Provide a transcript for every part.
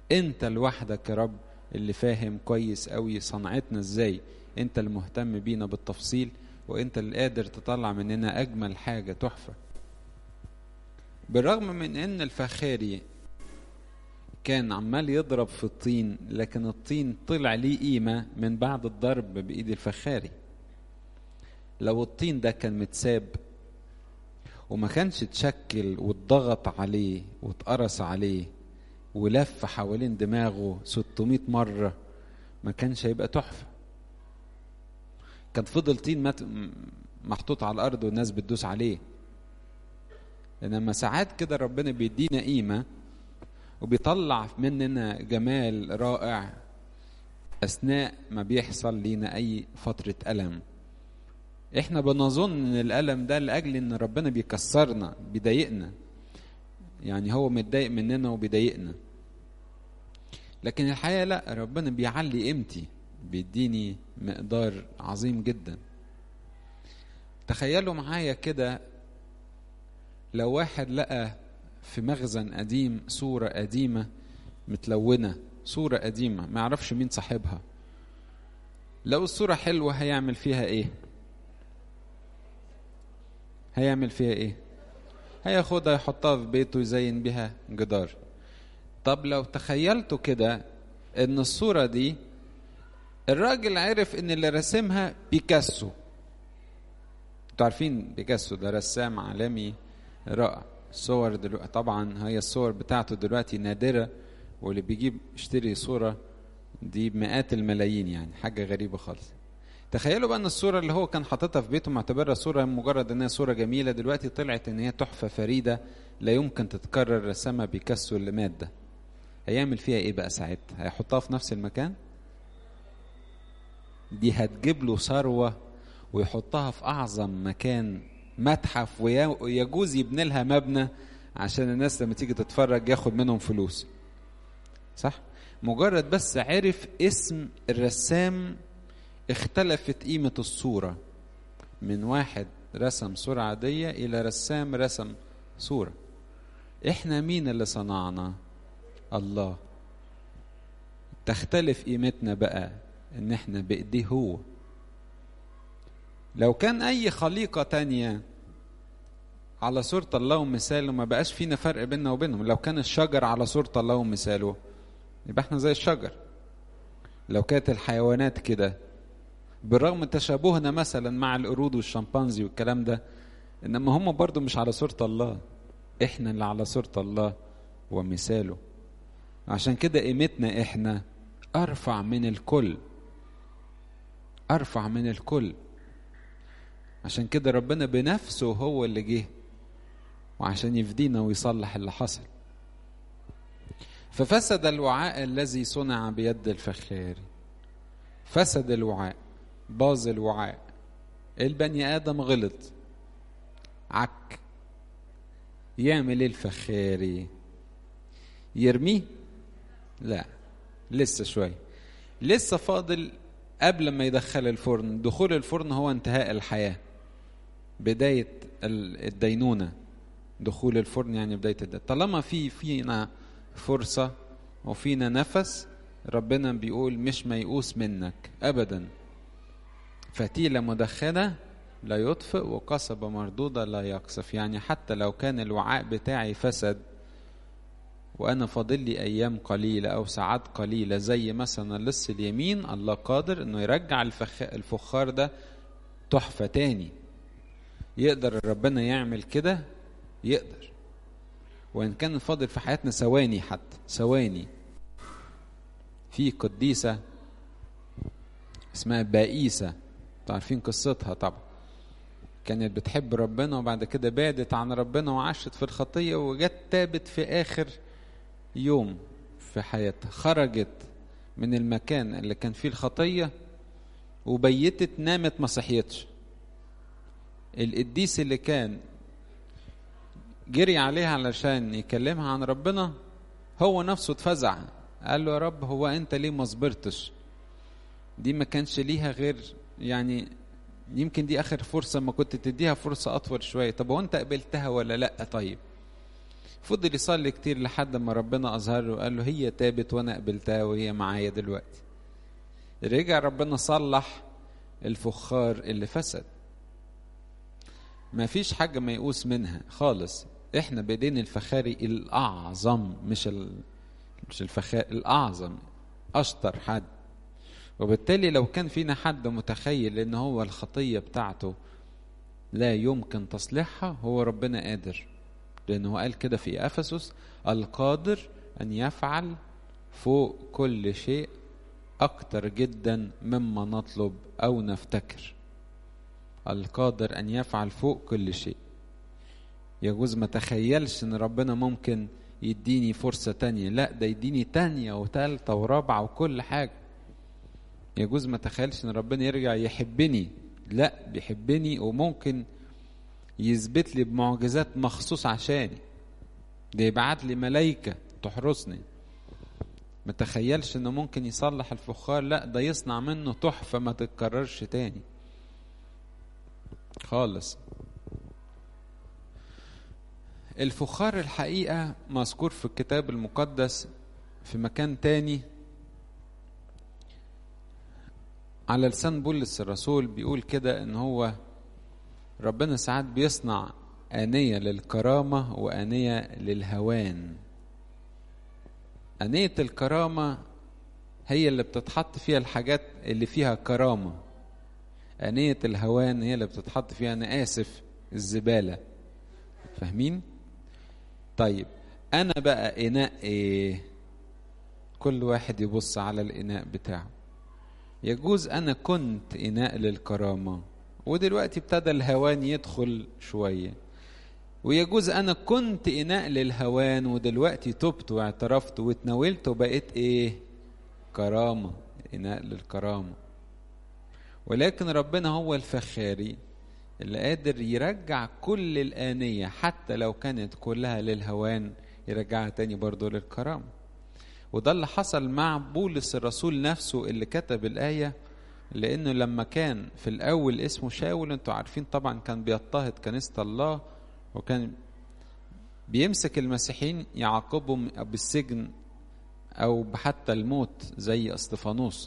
انت لوحدك يا رب اللي فاهم كويس قوي صنعتنا ازاي انت المهتم بينا بالتفصيل وانت اللي قادر تطلع مننا اجمل حاجه تحفه بالرغم من ان الفخاري كان عمال يضرب في الطين لكن الطين طلع ليه قيمه من بعد الضرب بايد الفخاري لو الطين ده كان متساب وما كانش اتشكل واتضغط عليه واتقرص عليه ولف حوالين دماغه 600 مرة ما كانش هيبقى تحفة كان فضل طين مت... محطوط على الأرض والناس بتدوس عليه إنما ساعات كده ربنا بيدينا قيمة وبيطلع مننا جمال رائع أثناء ما بيحصل لينا أي فترة ألم احنا بنظن ان الالم ده لاجل ان ربنا بيكسرنا بيضايقنا يعني هو متضايق مننا وبيضايقنا لكن الحقيقه لا ربنا بيعلي قيمتي بيديني مقدار عظيم جدا تخيلوا معايا كده لو واحد لقى في مخزن قديم صورة قديمة متلونة صورة قديمة ما يعرفش مين صاحبها لو الصورة حلوة هيعمل فيها ايه هيعمل فيها ايه هياخدها يحطها في بيته يزين بها جدار طب لو تخيلتوا كده ان الصورة دي الراجل عرف ان اللي رسمها بيكاسو انتوا عارفين بيكاسو ده رسام عالمي رائع الصور دلوقتي طبعا هي الصور بتاعته دلوقتي نادرة واللي بيجيب يشتري صورة دي بمئات الملايين يعني حاجة غريبة خالص تخيلوا بقى ان الصوره اللي هو كان حاططها في بيته معتبرها صوره مجرد انها صوره جميله دلوقتي طلعت ان هي تحفه فريده لا يمكن تتكرر رسمها بيكاسو اللي مات ده هيعمل فيها ايه بقى ساعتها هيحطها في نفس المكان دي هتجيب له ثروه ويحطها في اعظم مكان متحف ويجوز يبني لها مبنى عشان الناس لما تيجي تتفرج ياخد منهم فلوس صح مجرد بس عرف اسم الرسام اختلفت قيمة الصورة من واحد رسم صورة عادية إلى رسام رسم صورة إحنا مين اللي صنعنا الله تختلف قيمتنا بقى إن إحنا بإيديه هو لو كان أي خليقة تانية على صورة الله ومثاله ما بقاش فينا فرق بيننا وبينهم لو كان الشجر على صورة الله ومثاله يبقى احنا زي الشجر لو كانت الحيوانات كده بالرغم من تشابهنا مثلا مع القرود والشمبانزي والكلام ده انما هم برضو مش على صورة الله احنا اللي على صورة الله ومثاله عشان كده قيمتنا احنا ارفع من الكل ارفع من الكل عشان كده ربنا بنفسه هو اللي جه وعشان يفدينا ويصلح اللي حصل ففسد الوعاء الذي صنع بيد الفخار فسد الوعاء باظ الوعاء البني ادم غلط عك يعمل ايه الفخاري يرميه لا لسه شويه لسه فاضل قبل ما يدخل الفرن دخول الفرن هو انتهاء الحياه بدايه الدينونه دخول الفرن يعني بدايه الدين. طالما في فينا فرصه وفينا نفس ربنا بيقول مش ميؤوس منك ابدا فتيله مدخنه لا يطفئ وقصبة مردودة لا يقصف يعني حتى لو كان الوعاء بتاعي فسد وأنا فاضل لي أيام قليلة أو ساعات قليلة زي مثلا لص اليمين الله قادر إنه يرجع الفخ... الفخار ده تحفة تاني يقدر ربنا يعمل كده يقدر وإن كان فاضل في حياتنا ثواني حتى ثواني في قديسة اسمها بائسة عارفين قصتها طبعا كانت بتحب ربنا وبعد كده بعدت عن ربنا وعاشت في الخطية وجت تابت في آخر يوم في حياتها خرجت من المكان اللي كان فيه الخطية وبيتت نامت ما صحيتش القديس اللي كان جري عليها علشان يكلمها عن ربنا هو نفسه اتفزع قال له يا رب هو انت ليه ما صبرتش دي ما كانش ليها غير يعني يمكن دي اخر فرصه ما كنت تديها فرصه اطول شويه طب هو انت قبلتها ولا لا طيب فضل يصلي كتير لحد ما ربنا أظهر له وقال له هي تابت وأنا قبلتها وهي معايا دلوقتي رجع ربنا صلح الفخار اللي فسد ما فيش حاجة ما يقوس منها خالص احنا بايدين الفخاري الأعظم مش ال... مش الفخاري الأعظم أشطر حد وبالتالي لو كان فينا حد متخيل ان هو الخطية بتاعته لا يمكن تصليحها هو ربنا قادر لأنه قال كده في أفسس القادر أن يفعل فوق كل شيء أكتر جدا مما نطلب أو نفتكر القادر أن يفعل فوق كل شيء يجوز ما تخيلش أن ربنا ممكن يديني فرصة تانية لا ده يديني تانية وتالتة ورابعة وكل حاجة يجوز ما تخيلش أن ربنا يرجع يحبني لا بيحبني وممكن يثبت لي بمعجزات مخصوص عشاني ده يبعت لي ملايكة تحرسني ما تخيلش انه ممكن يصلح الفخار لا ده يصنع منه تحفة ما تتكررش تاني خالص الفخار الحقيقة مذكور في الكتاب المقدس في مكان تاني على لسان بولس الرسول بيقول كده ان هو ربنا ساعات بيصنع آنية للكرامة وآنية للهوان آنية الكرامة هي اللي بتتحط فيها الحاجات اللي فيها كرامة آنية الهوان هي اللي بتتحط فيها أنا آسف الزبالة فاهمين؟ طيب أنا بقى إناء إيه؟ كل واحد يبص على الإناء بتاعه يجوز أنا كنت إناء للكرامة ودلوقتي ابتدى الهوان يدخل شوية ويجوز أنا كنت إناء للهوان ودلوقتي تبت واعترفت واتناولت وبقيت إيه كرامة إناء للكرامة ولكن ربنا هو الفخاري اللي قادر يرجع كل الآنية حتى لو كانت كلها للهوان يرجعها تاني برضه للكرامة وده اللي حصل مع بولس الرسول نفسه اللي كتب الآية لأنه لما كان في الأول اسمه شاول أنتوا عارفين طبعا كان بيضطهد كنيسة الله وكان بيمسك المسيحيين يعاقبهم بالسجن أو حتى الموت زي اسطفانوس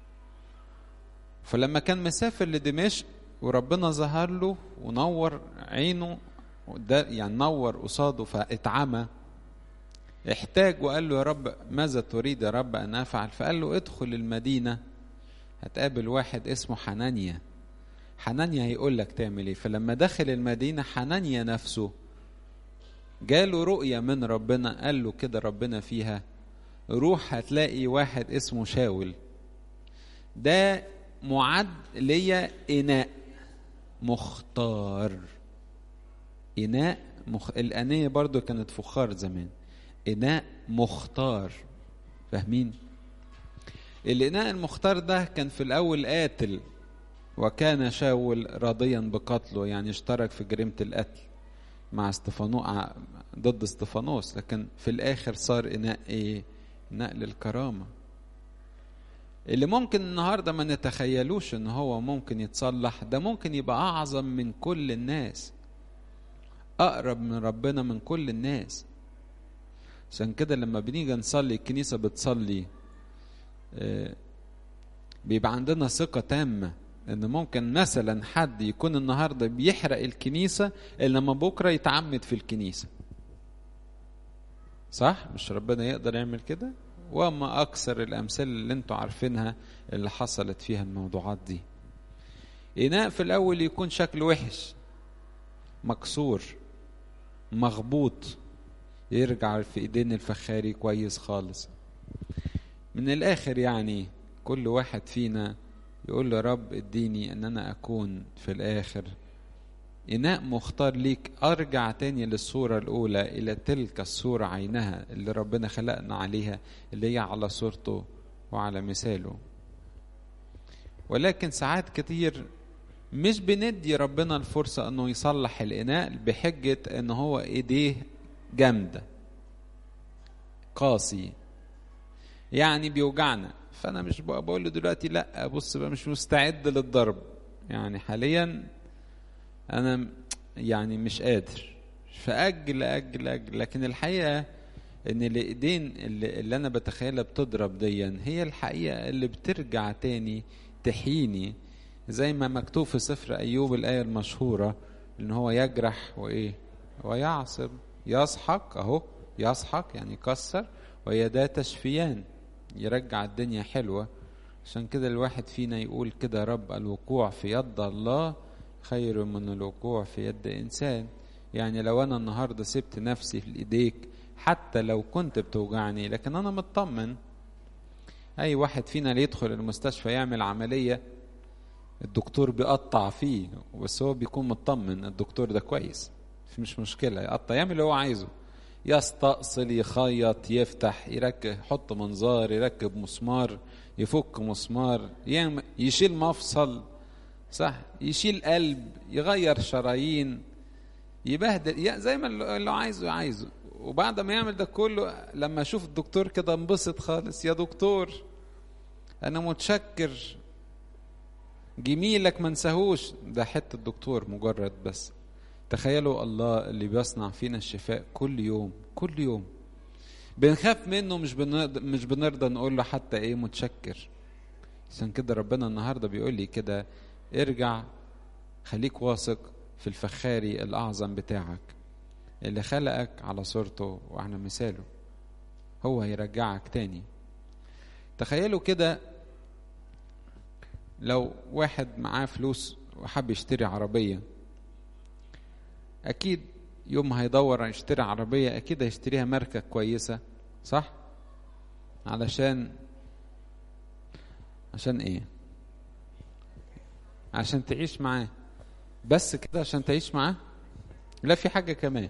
فلما كان مسافر لدمشق وربنا ظهر له ونور عينه ده يعني نور قصاده فاتعمى احتاج وقال له يا رب ماذا تريد يا رب ان افعل فقال له ادخل المدينه هتقابل واحد اسمه حنانيا حنانيا هيقول لك تعمل ايه فلما دخل المدينه حنانيا نفسه جاله رؤيه من ربنا قال له كده ربنا فيها روح هتلاقي واحد اسمه شاول ده معد ليا اناء مختار اناء مخ... الانيه برضو كانت فخار زمان اناء مختار فاهمين الاناء المختار ده كان في الاول قاتل وكان شاول راضيا بقتله يعني اشترك في جريمه القتل مع استفانو ضد استفانوس لكن في الاخر صار اناء ايه اناء للكرامه اللي ممكن النهارده ما نتخيلوش ان هو ممكن يتصلح ده ممكن يبقى اعظم من كل الناس اقرب من ربنا من كل الناس عشان كده لما بنيجي نصلي الكنيسه بتصلي بيبقى عندنا ثقه تامه ان ممكن مثلا حد يكون النهارده بيحرق الكنيسه انما بكره يتعمد في الكنيسه صح مش ربنا يقدر يعمل كده وما أكثر الأمثال اللي انتوا عارفينها اللي حصلت فيها الموضوعات دي إناء في الأول يكون شكله وحش مكسور مغبوط يرجع في إيدين الفخاري كويس خالص من الآخر يعني كل واحد فينا يقول له رب اديني ان انا اكون في الاخر إناء مختار ليك أرجع تاني للصورة الأولى إلى تلك الصورة عينها اللي ربنا خلقنا عليها اللي هي على صورته وعلى مثاله ولكن ساعات كتير مش بندي ربنا الفرصة أنه يصلح الإناء بحجة أن هو إيديه جامدة قاسي يعني بيوجعنا فأنا مش بقول له دلوقتي لأ بص بقى مش مستعد للضرب يعني حاليا انا يعني مش قادر فاجل اجل اجل لكن الحقيقه ان الايدين اللي, اللي انا بتخيلها بتضرب ديا هي الحقيقه اللي بترجع تاني تحييني زي ما مكتوب في سفر ايوب الايه المشهوره ان هو يجرح وايه ويعصب يسحق اهو يسحق يعني يكسر ويداه تشفيان يرجع الدنيا حلوه عشان كده الواحد فينا يقول كده رب الوقوع في يد الله خير من الوقوع في يد انسان يعني لو انا النهارده سبت نفسي في ايديك حتى لو كنت بتوجعني لكن انا مطمن اي واحد فينا اللي يدخل المستشفى يعمل عمليه الدكتور بيقطع فيه بس هو بيكون مطمن الدكتور ده كويس مش مشكله يقطع يعمل اللي هو عايزه يستأصل يخيط يفتح يركب يحط منظار يركب مسمار يفك مسمار يعمل يشيل مفصل صح يشيل قلب يغير شرايين يبهدل زي ما اللي عايزه عايزه وبعد ما يعمل ده كله لما اشوف الدكتور كده انبسط خالص يا دكتور انا متشكر جميلك ما نساهوش ده حته الدكتور مجرد بس تخيلوا الله اللي بيصنع فينا الشفاء كل يوم كل يوم بنخاف منه مش بنرضى مش بنرضى نقول له حتى ايه متشكر عشان كده ربنا النهارده بيقول لي كده ارجع خليك واثق في الفخاري الاعظم بتاعك اللي خلقك على صورته وعلى مثاله هو هيرجعك تاني تخيلوا كده لو واحد معاه فلوس وحب يشتري عربية أكيد يوم ما هيدور يشتري عربية أكيد هيشتريها ماركة كويسة صح؟ علشان عشان إيه؟ عشان تعيش معاه بس كده عشان تعيش معاه؟ لا في حاجة كمان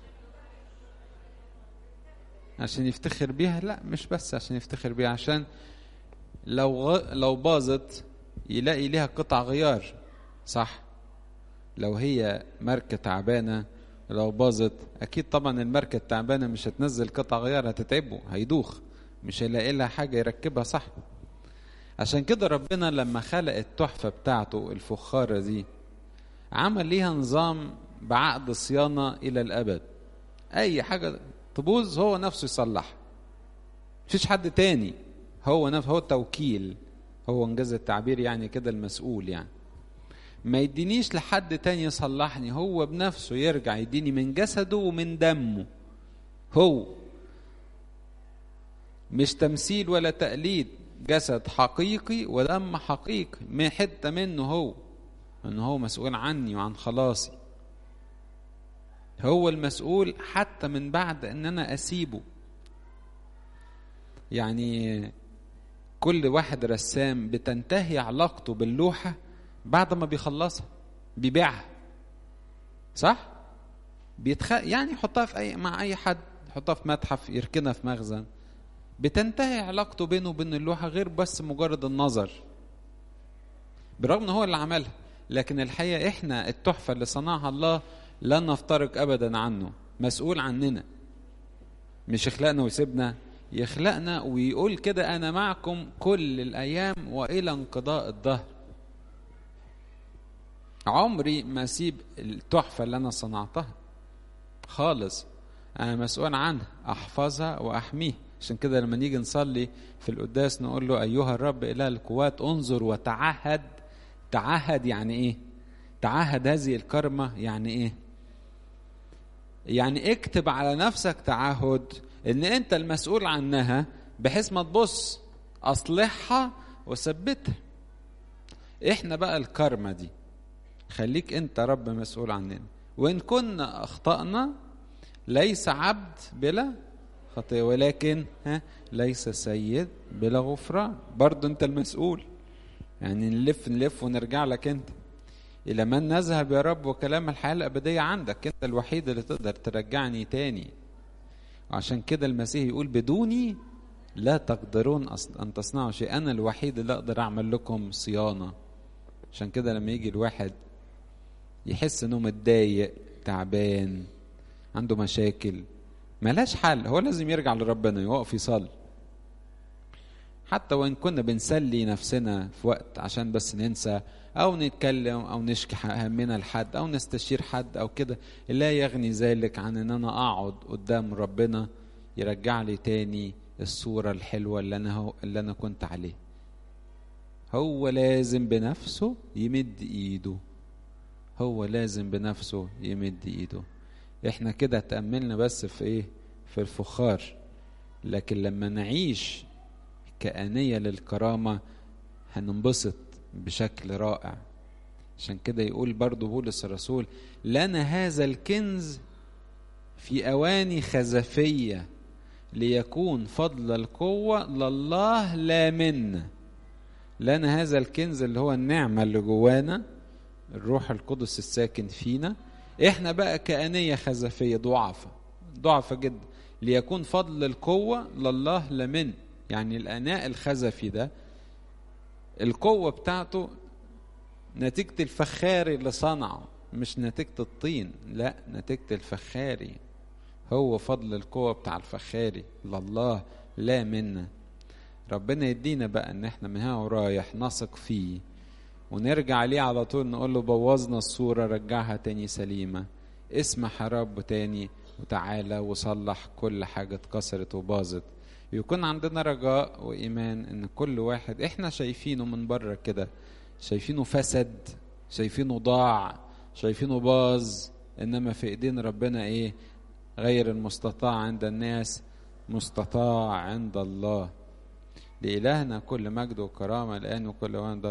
عشان يفتخر بيها لا مش بس عشان يفتخر بيها عشان لو غ... لو باظت يلاقي ليها قطع غيار صح لو هي ماركة تعبانة لو باظت أكيد طبعا الماركة التعبانة مش هتنزل قطع غيار هتتعبه هيدوخ مش هيلاقي لها حاجة يركبها صح عشان كده ربنا لما خلق التحفة بتاعته الفخارة دي عمل ليها نظام بعقد صيانة إلى الأبد أي حاجة تبوظ هو نفسه يصلحها مفيش حد تاني هو نفسه هو التوكيل هو انجاز التعبير يعني كده المسؤول يعني ما يدينيش لحد تاني يصلحني هو بنفسه يرجع يديني من جسده ومن دمه هو مش تمثيل ولا تقليد جسد حقيقي ودم حقيقي من حته منه هو ان هو مسؤول عني وعن خلاصي هو المسؤول حتى من بعد ان انا اسيبه يعني كل واحد رسام بتنتهي علاقته باللوحة بعد ما بيخلصها بيبيعها صح بيتخ... يعني يحطها في اي مع اي حد يحطها في متحف يركنها في مخزن بتنتهي علاقته بينه وبين اللوحة غير بس مجرد النظر برغم ان هو اللي عملها لكن الحقيقة احنا التحفة اللي صنعها الله لن نفترق ابدا عنه مسؤول عننا مش يخلقنا ويسيبنا يخلقنا ويقول كده انا معكم كل الايام والى انقضاء الدهر عمري ما اسيب التحفه اللي انا صنعتها خالص انا مسؤول عنها احفظها واحميها عشان كده لما نيجي نصلي في القداس نقول له ايها الرب اله القوات انظر وتعهد تعهد يعني ايه تعهد هذه الكرمه يعني ايه يعني اكتب على نفسك تعهد ان انت المسؤول عنها بحيث ما تبص اصلحها وثبتها احنا بقى الكرمة دي خليك انت رب مسؤول عننا وان كنا اخطأنا ليس عبد بلا خطية ولكن ها ليس سيد بلا غفران برضه انت المسؤول يعني نلف نلف ونرجع لك انت الى من نذهب يا رب وكلام الحياة الابدية عندك انت الوحيد اللي تقدر ترجعني تاني عشان كده المسيح يقول بدوني لا تقدرون أن تصنعوا شيء أنا الوحيد اللي أقدر أعمل لكم صيانة عشان كده لما يجي الواحد يحس إنه متضايق تعبان عنده مشاكل ملاش حل هو لازم يرجع لربنا يقف يصلي حتى وإن كنا بنسلي نفسنا في وقت عشان بس ننسى او نتكلم او نشكي همنا لحد او نستشير حد او كده لا يغني ذلك عن ان انا اقعد قدام ربنا يرجع لي تاني الصوره الحلوه اللي انا هو اللي انا كنت عليه هو لازم بنفسه يمد ايده هو لازم بنفسه يمد ايده احنا كده تأملنا بس في ايه في الفخار لكن لما نعيش كآنية للكرامة هننبسط بشكل رائع عشان كده يقول برضو بولس الرسول لنا هذا الكنز في أواني خزفية ليكون فضل القوة لله لا منا لنا هذا الكنز اللي هو النعمة اللي جوانا الروح القدس الساكن فينا احنا بقى كأنية خزفية ضعفة ضعفة جدا ليكون فضل القوة لله لا من يعني الأناء الخزفي ده القوة بتاعته نتيجة الفخاري اللي صنعه مش نتيجة الطين لا نتيجة الفخاري هو فضل القوة بتاع الفخاري لله لا منا ربنا يدينا بقى ان احنا من هنا ورايح نثق فيه ونرجع عليه على طول نقول له بوظنا الصورة رجعها تاني سليمة اسمح يا رب تاني وتعالى وصلح كل حاجة اتكسرت وباظت يكون عندنا رجاء وإيمان إن كل واحد إحنا شايفينه من بره كده شايفينه فسد شايفينه ضاع شايفينه باظ إنما في إيدين ربنا إيه غير المستطاع عند الناس مستطاع عند الله لإلهنا كل مجد وكرامة الآن وكل وان